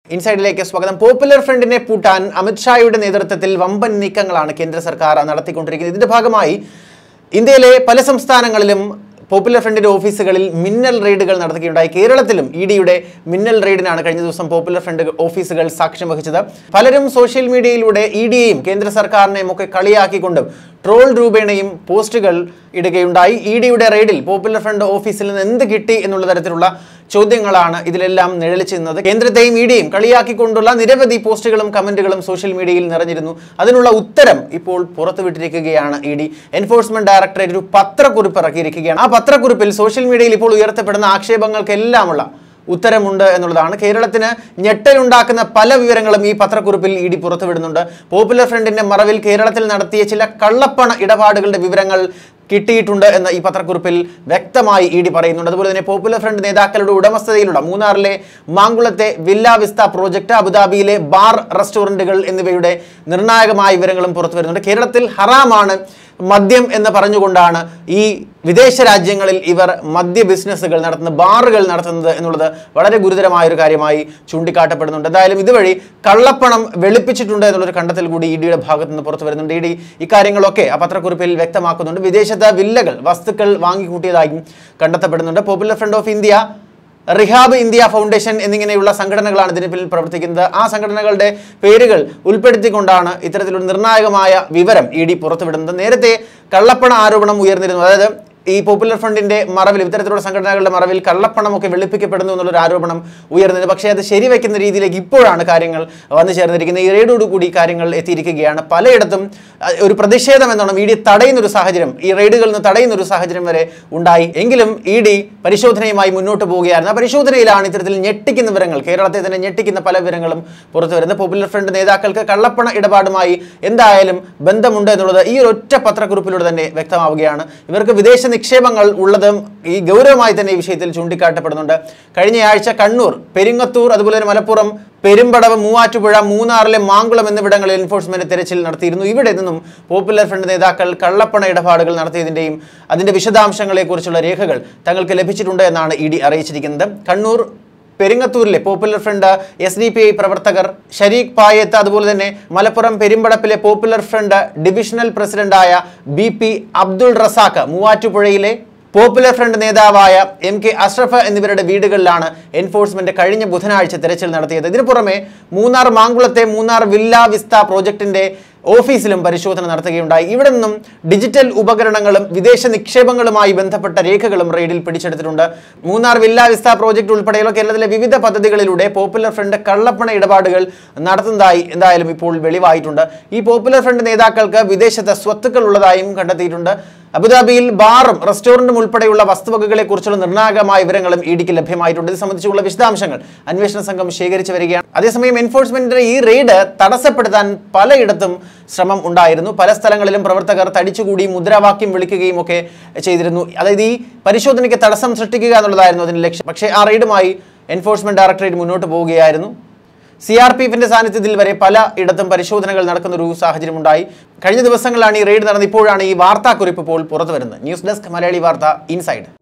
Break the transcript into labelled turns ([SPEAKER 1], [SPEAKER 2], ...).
[SPEAKER 1] ഇൻസൈഡിലേക്ക് സ്വാഗതം പോപ്പുലർ ഫ്രണ്ടിനെ പൂട്ടാൻ അമിത്ഷായുടെ നേതൃത്വത്തിൽ വമ്പൻ നീക്കങ്ങളാണ് കേന്ദ്ര സർക്കാർ നടത്തിക്കൊണ്ടിരിക്കുന്നത് ഇതിന്റെ ഭാഗമായി ഇന്ത്യയിലെ പല സംസ്ഥാനങ്ങളിലും പോപ്പുലർ ഫ്രണ്ടിന്റെ ഓഫീസുകളിൽ മിന്നൽ റെയ്ഡുകൾ നടത്തുകയുണ്ടായി കേരളത്തിലും ഇ ഡിയുടെ മിന്നൽ റെയ്ഡിനാണ് കഴിഞ്ഞ ദിവസം പോപ്പുലർ ഫ്രണ്ട് ഓഫീസുകൾ സാക്ഷ്യം വഹിച്ചത് പലരും സോഷ്യൽ മീഡിയയിലൂടെ ഇ ഡിയെയും കേന്ദ്ര സർക്കാരിനെയും ഒക്കെ കളിയാക്കിക്കൊണ്ടും ട്രോൾ രൂപേണയും പോസ്റ്റുകൾ ഇടുകയുണ്ടായി ഇ ഡിയുടെ റെയ്ഡിൽ പോപ്പുലർ ഫ്രണ്ട് ഓഫീസിൽ നിന്ന് എന്ത് കിട്ടി എന്നുള്ള തരത്തിലുള്ള ചോദ്യങ്ങളാണ് ഇതിലെല്ലാം നിഴലിച്ചു നിന്നത് കേന്ദ്രത്തെയും ഇ ഡിയും കളിയാക്കിക്കൊണ്ടുള്ള നിരവധി പോസ്റ്റുകളും കമന്റുകളും സോഷ്യൽ മീഡിയയിൽ നിറഞ്ഞിരുന്നു അതിനുള്ള ഉത്തരം ഇപ്പോൾ പുറത്തുവിട്ടിരിക്കുകയാണ് ഇ ഡി എൻഫോഴ്സ്മെന്റ് ഡയറക്ടറേറ്റ് ഒരു പത്രക്കുറിപ്പ് ഇറക്കിയിരിക്കുകയാണ് ആ പത്രക്കുറിപ്പിൽ സോഷ്യൽ മീഡിയയിൽ ഇപ്പോൾ ഉയർത്തപ്പെടുന്ന ആക്ഷേപങ്ങൾക്കെല്ലാമുള്ള ഉത്തരമുണ്ട് എന്നുള്ളതാണ് കേരളത്തിന് ഞെട്ടലുണ്ടാക്കുന്ന പല വിവരങ്ങളും ഈ പത്രക്കുറിപ്പിൽ ഇ ഡി പുറത്തുവിടുന്നുണ്ട് പോപ്പുലർ ഫ്രണ്ടിന്റെ മറവിൽ കേരളത്തിൽ നടത്തിയ ചില കള്ളപ്പണ ഇടപാടുകളുടെ വിവരങ്ങൾ കിട്ടിയിട്ടുണ്ട് എന്ന് ഈ പത്രക്കുറിപ്പിൽ വ്യക്തമായി ഇ ഡി പറയുന്നുണ്ട് അതുപോലെ തന്നെ പോപ്പുലർ ഫ്രണ്ട് നേതാക്കളുടെ ഉടമസ്ഥതയിലുള്ള മൂന്നാറിലെ മാങ്കുളത്തെ വില്ല വിസ്ത പ്രോജക്റ്റ് അബുദാബിയിലെ ബാർ റെസ്റ്റോറൻറ്റുകൾ എന്നിവയുടെ നിർണായകമായ വിവരങ്ങളും പുറത്തു വരുന്നുണ്ട് കേരളത്തിൽ ഹറാമാണ് മദ്യം എന്ന് പറഞ്ഞുകൊണ്ടാണ് ഈ വിദേശ രാജ്യങ്ങളിൽ ഇവർ മദ്യ ബിസിനസ്സുകൾ നടത്തുന്നത് ബാറുകൾ നടത്തുന്നത് എന്നുള്ളത് വളരെ ഗുരുതരമായ ഒരു കാര്യമായി ചൂണ്ടിക്കാട്ടപ്പെടുന്നുണ്ട് എന്തായാലും ഇതുവഴി കള്ളപ്പണം വെളുപ്പിച്ചിട്ടുണ്ട് എന്നുള്ളൊരു കണ്ടെത്തൽ കൂടി ഇ ഡിയുടെ ഭാഗത്ത് നിന്ന് പുറത്തു വരുന്നുണ്ട് ഇ ഡി ഇക്കാര്യങ്ങളൊക്കെ ആ പത്രക്കുറിപ്പിൽ വ്യക്തമാക്കുന്നുണ്ട് വിദേശത്തെ വില്ലകൾ വസ്തുക്കൾ വാങ്ങിക്കൂട്ടിയതായും കണ്ടെത്തപ്പെടുന്നുണ്ട് popular front of India rehab India foundation എന്നിങ്ങനെയുള്ള സംഘടനകളാണ് ഇതിന് പിന്നിൽ പ്രവർത്തിക്കുന്നത് ആ സംഘടനകളുടെ പേരുകൾ ഉൾപ്പെടുത്തിക്കൊണ്ടാണ് ഇത്തരത്തിലുള്ള നിർണായകമായ വിവരം ഇ ഡി പുറത്തുവിടുന്നത് നേരത്തെ കള്ളപ്പണ ആരോപണം ഉയർന്നിരുന്നു അതായത് ഈ പോപ്പുലർ ഫ്രണ്ടിന്റെ മറവിൽ ഇത്തരത്തിലുള്ള സംഘടനകളുടെ മറവിൽ കള്ളപ്പണമൊക്കെ വെളുപ്പിക്കപ്പെടുന്നു എന്നുള്ളൊരു ആരോപണം ഉയർന്നത് പക്ഷേ അത് ശരിവെക്കുന്ന രീതിയിലേക്ക് ഇപ്പോഴാണ് കാര്യങ്ങൾ വന്നു ചേർന്നിരിക്കുന്നത് ഈ റെയ്ഡോട് കൂടി കാര്യങ്ങൾ എത്തിയിരിക്കുകയാണ് പലയിടത്തും അഹ്, ഒരു പ്രതിഷേധം എന്നോണം ഇ ഡി തടയുന്ന ഒരു സാഹചര്യം ഈ റെയ്ഡുകളിൽ നിന്ന് തടയുന്ന ഒരു സാഹചര്യം വരെ ഉണ്ടായി എങ്കിലും ഇ ഡി പരിശോധനയുമായി മുന്നോട്ട് പോവുകയായിരുന്നു ആ പരിശോധനയിലാണ് ഇത്തരത്തിൽ ഞെട്ടിക്കുന്ന വിവരങ്ങൾ കേരളത്തെ തന്നെ ഞെട്ടിക്കുന്ന പല വിവരങ്ങളും പുറത്തു വരുന്നത് പോപ്പുലർ ഫ്രണ്ട് നേതാക്കൾക്ക് കള്ളപ്പണ ഇടപാടുമായി എന്തായാലും ബന്ധമുണ്ട് എന്നുള്ളത് ഈ ഒരു ഒറ്റ പത്രക്കുറിപ്പിലൂടെ തന്നെ വ്യക്തമാവുകയാണ് ഇവർക്ക് വിദേശ നിക്ഷേപങ്ങൾ ഉള്ളതും ഈ ഗൗരവമായി തന്നെ ഈ വിഷയത്തിൽ ചൂണ്ടിക്കാട്ടപ്പെടുന്നുണ്ട് കഴിഞ്ഞയാഴ്ച കണ്ണൂർ പെരിങ്ങത്തൂർ അതുപോലെ തന്നെ മലപ്പുറം പെരുമ്പടവ് മൂവാറ്റുപുഴ മൂന്നാറിലെ മാങ്കുളം എന്നിവിടങ്ങളിൽ എൻഫോഴ്സ്മെന്റ് തെരച്ചിൽ നടത്തിയിരുന്നു ഇവിടെ നിന്നും പോപ്പുലർ ഫ്രണ്ട് നേതാക്കൾ കള്ളപ്പണ ഇടപാടുകൾ നടത്തിയതിന്റെയും അതിന്റെ വിശദാംശങ്ങളെക്കുറിച്ചുള്ള രേഖകൾ തങ്ങൾക്ക് ലഭിച്ചിട്ടുണ്ട് എന്നാണ് ഇ ഡി അറിയിച്ചിരിക്കുന്നത് കണ്ണൂർ പെരിങ്ങത്തൂരിലെ popular front S D P I പ്രവർത്തകർ ഷരീഖ് പായത്ത് അതുപോലെ തന്നെ മലപ്പുറം പെരുമ്പടപ്പിലെ പോപ്പുലർ ഫ്രണ്ട് ഡിവിഷണൽ പ്രസിഡന്റായ ബി പി അബ്ദുൾ റസാഖ് മൂവാറ്റുപുഴയിലെ പോപ്പുലർ ഫ്രണ്ട് നേതാവായ എം കെ അഷ്റഫ് എന്നിവരുടെ വീടുകളിലാണ് എൻഫോഴ്സ്മെന്റ് കഴിഞ്ഞ ബുധനാഴ്ച തെരച്ചിൽ നടത്തിയത് ഇതിനു പുറമെ മൂന്നാർ മാങ്കുളത്തെ മൂന്നാർ വില്ല വിസ്ത പ്രോജക്ടിന്റെ ഓഫീസിലും പരിശോധന നടത്തുകയുണ്ടായി ഇവിടെ നിന്നും ഡിജിറ്റൽ ഉപകരണങ്ങളും വിദേശ നിക്ഷേപങ്ങളുമായി ബന്ധപ്പെട്ട രേഖകളും റെയ്ഡിൽ പിടിച്ചെടുത്തിട്ടുണ്ട് മൂന്നാർ വില്ല വിസ്ത പ്രോജക്ട് ഉൾപ്പെടെയുള്ള കേരളത്തിലെ വിവിധ പദ്ധതികളിലൂടെ പോപ്പുലർ ഫ്രണ്ട് കള്ളപ്പണ ഇടപാടുകൾ നടത്തുന്നതായി എന്തായാലും ഇപ്പോൾ വെളിവായിട്ടുണ്ട് ഈ പോപ്പുലർ ഫ്രണ്ട് നേതാക്കൾക്ക് വിദേശത്ത് സ്വത്തുക്കൾ ഉള്ളതായും കണ്ടെത്തിയിട്ടുണ്ട് അബുദാബിയിൽ ബാറും റെസ്റ്റോറന്റും ഉൾപ്പെടെയുള്ള വസ്തുവകകളെ കുറിച്ചുള്ള നിർണായകമായ വിവരങ്ങളും ഇ ഡിക്ക് ലഭ്യമായിട്ടുണ്ട് ഇത് സംബന്ധിച്ചുള്ള വിശദാംശങ്ങൾ അന്വേഷണ സംഘം ശേഖരിച്ചു വരികയാണ് അതേസമയം എൻഫോഴ്സ്മെന്റിന്റെ ഈ റെയ്ഡ് തടസ്സപ്പെടുത്താൻ പലയിടത്തും ശ്രമം ഉണ്ടായിരുന്നു പല സ്ഥലങ്ങളിലും പ്രവർത്തകർ തടിച്ചുകൂടി മുദ്രാവാക്യം വിളിക്കുകയും ഒക്കെ ചെയ്തിരുന്നു അതായത് ഈ പരിശോധനയ്ക്ക് തടസ്സം സൃഷ്ടിക്കുക എന്നുള്ളതായിരുന്നു അതിന്റെ ലക്ഷ്യം പക്ഷേ ആ റെയ്ഡുമായി എൻഫോഴ്സ്മെന്റ് ഡയറക്ടറേറ്റ് മുന്നോട്ട് പോവുകയായിരുന്നു സി ആർ പി എഫിന്റെ സാന്നിധ്യത്തിൽ വരെ പല ഇടത്തും പരിശോധനകൾ നടക്കുന്ന ഒരു സാഹചര്യം ഉണ്ടായി കഴിഞ്ഞ ദിവസങ്ങളിലാണ് ഈ റെയ്ഡ് നടന്നത് ഇപ്പോഴാണ് ഈ വാർത്താക്കുറിപ്പ് ഇപ്പോൾ പുറത്തു വരുന്നത് ന്യൂസ് ഡെസ്ക് മലയാളി വാർത്ത ഇൻസൈഡ്